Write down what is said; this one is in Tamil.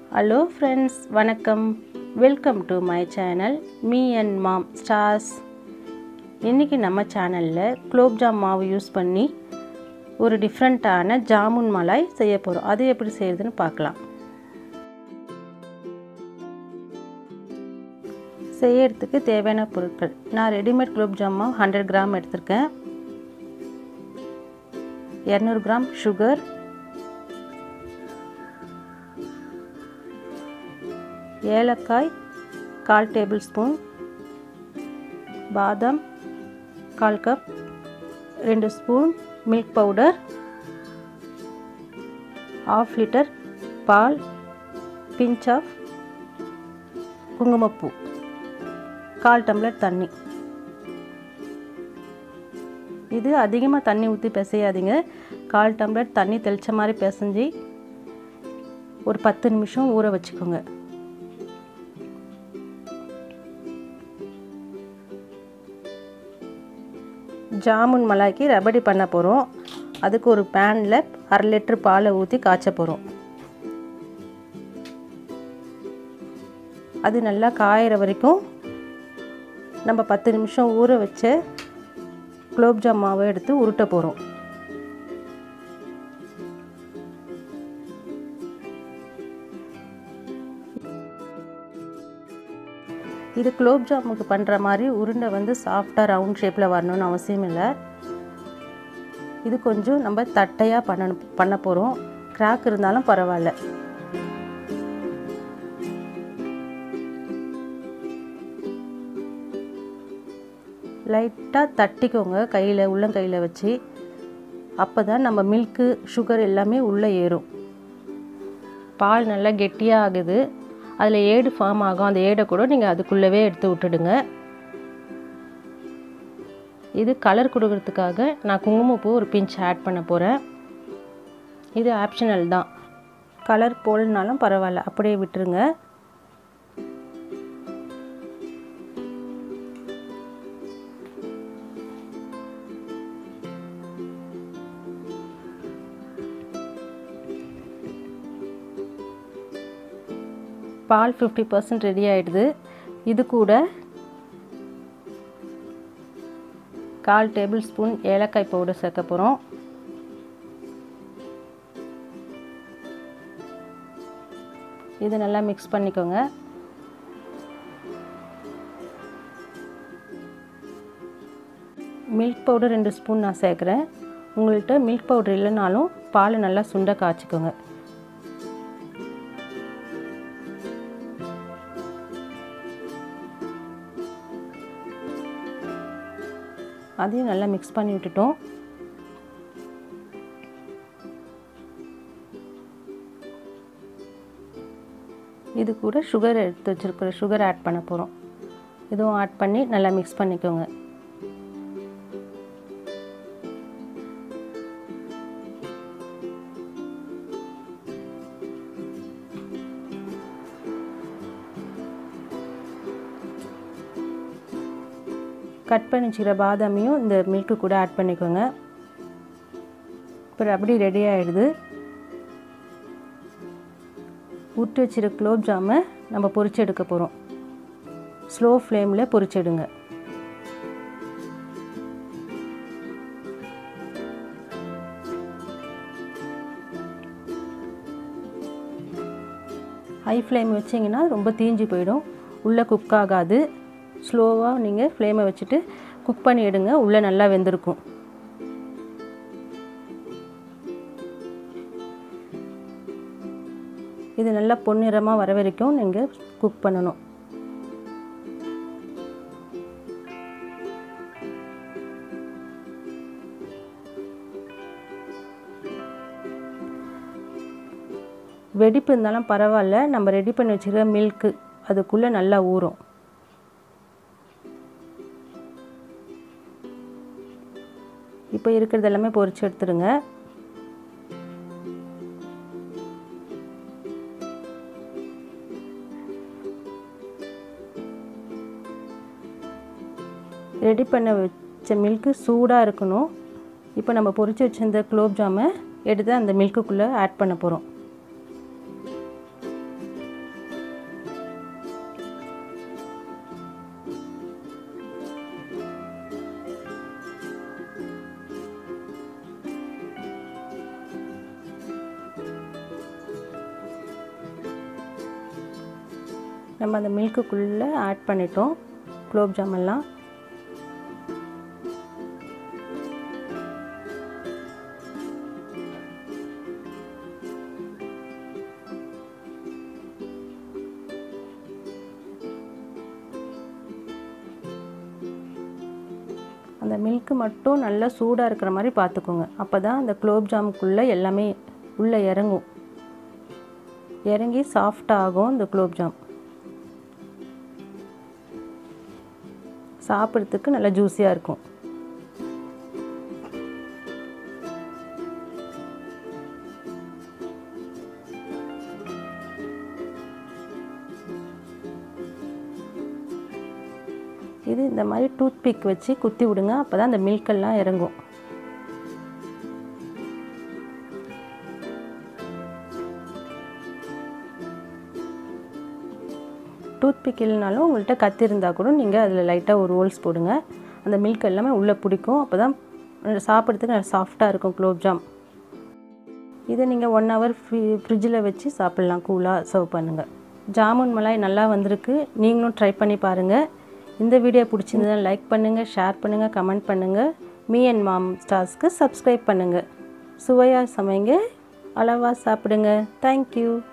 ஹலோ ஃப்ரெண்ட்ஸ் வணக்கம் welcome to my channel me and mom stars இன்றைக்கி நம்ம சேனலில் குலோப்ஜாம் மாவு யூஸ் பண்ணி ஒரு டிஃப்ரெண்ட்டான ஜாமுன் மலாய் செய்ய போகிறோம் அது எப்படி செய்கிறதுன்னு பார்க்கலாம் செய்யறதுக்கு தேவையான பொருட்கள் நான் ரெடிமேட் குலோப்ஜாம் மாவு ஹண்ட்ரட் கிராம் எடுத்திருக்கேன் இரநூறு கிராம் சுகர் ஏலக்காய் கால் டேபிள் ஸ்பூன் பாதாம் கால் கப் ரெண்டு spoon milk powder half litre பால் பிஞ்ச் ஆஃப் குங்குமப்பூ கால் டம்ளர் தண்ணி இது அதிகமாக தண்ணி ஊற்றி பிசையாதீங்க கால் டம்ளர் தண்ணி தெளித்த மாதிரி பிசைஞ்சு ஒரு பத்து நிமிஷம் ஊற வச்சுக்கோங்க ஜாமுன் மலாய்க்கு ரபடி பண்ண போகிறோம் அதுக்கு ஒரு பேனில் அரை லிட்டர் பாலை ஊற்றி காய்ச்ச போகிறோம் அது நல்லா காயிற வரைக்கும் நம்ம பத்து நிமிஷம் ஊற வச்ச குலோப்ஜாம் மாவை எடுத்து உருட்ட போகிறோம் இது குலோப் ஜாமுக்கு பண்ணுற மாதிரி உருண்டை வந்து சாஃப்டாக ரவுண்ட் ஷேப்பில் வரணும்னு அவசியம் இல்லை இது கொஞ்சம் நம்ம தட்டையாக பண்ண பண்ண போகிறோம் கிராக் இருந்தாலும் பரவாயில்ல லைட்டாக தட்டிக்கோங்க கையில் உள்ளங்கையில் வச்சு அப்போ தான் நம்ம மில்க்கு சுகர் எல்லாமே உள்ளே ஏறும் பால் நல்லா கெட்டியாக ஆகுது அதில் ஏடு ஃபார்ம் ஆகும் அந்த ஏடை கூட நீங்கள் அதுக்குள்ளவே எடுத்து விட்டுடுங்க இது கலர் கொடுக்கறதுக்காக நான் குங்குமப்பூ ஒரு பிஞ்ச் ஆட் பண்ண போகிறேன் இது ஆப்ஷனல் தான் கலர் போடலனாலும் பரவாயில்ல அப்படியே விட்டுருங்க பால் ஃபிஃப்டி பர்சன்ட் ரெடி ஆகிடுது இது கூட கால் டேபிள் ஸ்பூன் ஏலக்காய் பவுடர் சேர்க்க போகிறோம் இது நல்லா மிக்ஸ் பண்ணிக்கோங்க மில்க் பவுடர் ரெண்டு ஸ்பூன் நான் சேர்க்குறேன் உங்கள்கிட்ட மில்க் பவுடர் இல்லைனாலும் பாலை நல்லா சுண்ட காய்ச்சிக்கோங்க அதையும் நல்லா மிக்ஸ் பண்ணி விட்டுட்டோம் இது கூட சுகர் எடுத்து வச்சுருக்கிற சுகர் ஆட் பண்ண போகிறோம் இதுவும் ஆட் பண்ணி நல்லா மிக்ஸ் பண்ணிக்கோங்க கட் பண்ணி வச்சுக்கிற பாதாமையும் இந்த மில்க்கு கூட ஆட் பண்ணிக்கோங்க அப்புறம் அப்படி ரெடி ஆகிடுது விட்டு வச்சிருக்க குலோப் ஜாமை நம்ம பொரிச்சு எடுக்க போகிறோம் ஸ்லோ ஃப்ளேமில் பொரிச்செடுங்க ஹை ஃப்ளேம் வச்சிங்கன்னா ரொம்ப தீஞ்சு போயிடும் உள்ளே குக் ஆகாது ஸ்லோவாக நீங்கள் ஃப்ளேமை வச்சுட்டு குக் பண்ணி எடுங்க உள்ளே நல்லா வெந்திருக்கும் இது நல்லா பொன்னிறமாக வர வரைக்கும் நீங்கள் குக் பண்ணணும் வெடிப்பு இருந்தாலும் பரவாயில்ல நம்ம ரெடி பண்ணி வச்சுக்கிற மில்க்கு அதுக்குள்ளே நல்லா ஊறும் இப்போ இருக்கிறது எல்லாமே பொரிச்சு எடுத்துருங்க ரெடி பண்ண வச்ச மில்க்கு சூடாக இருக்கணும் இப்போ நம்ம பொரிச்சு வச்சிருந்த குலோப் ஜாமை எடுத்து அந்த மில்க்குக்குள்ளே ஆட் பண்ண போகிறோம் நம்ம அந்த மில்க்குக்குள்ளே ஆட் பண்ணிட்டோம் குலோப் ஜாமெல்லாம் அந்த மில்க்கு மட்டும் நல்லா சூடாக இருக்கிற மாதிரி பார்த்துக்கோங்க அப்போ தான் அந்த குலோப் ஜாமுக்குள்ளே எல்லாமே உள்ளே இறங்கும் இறங்கி சாஃப்டாக ஆகும் இந்த குலோப் ஜாம் சாப்பிட்றதுக்கு நல்லா ஜூஸியாக இருக்கும் இது இந்த மாதிரி டூத் பிக் வச்சு குத்தி விடுங்க அப்போ தான் அந்த மில்கெல்லாம் இறங்கும் டூத் பிக் இல்லைனாலும் உங்கள்கிட்ட கத்தி இருந்தால் கூட நீங்கள் அதில் லைட்டாக ஒரு ஹோல்ஸ் போடுங்க அந்த மில்க் எல்லாமே உள்ளே பிடிக்கும் அப்போ தான் சாப்பிட்றதுக்கு நல்லா சாஃப்டாக இருக்கும் குலோப்ஜாம் இதை நீங்கள் ஒன் ஹவர் ஃப்ரீ ஃப்ரிட்ஜில் வச்சு சாப்பிட்லாம் கூலாக சர்வ் பண்ணுங்கள் ஜாமுன் மலாய் நல்லா வந்திருக்கு நீங்களும் ட்ரை பண்ணி பாருங்கள் இந்த வீடியோ பிடிச்சிருந்தா லைக் பண்ணுங்கள் ஷேர் பண்ணுங்கள் கமெண்ட் பண்ணுங்கள் மீ அண்ட் மாம் ஸ்டார்ஸ்க்கு சப்ஸ்கிரைப் பண்ணுங்கள் சுவையாக சமைங்க அளவாக சாப்பிடுங்க தேங்க்யூ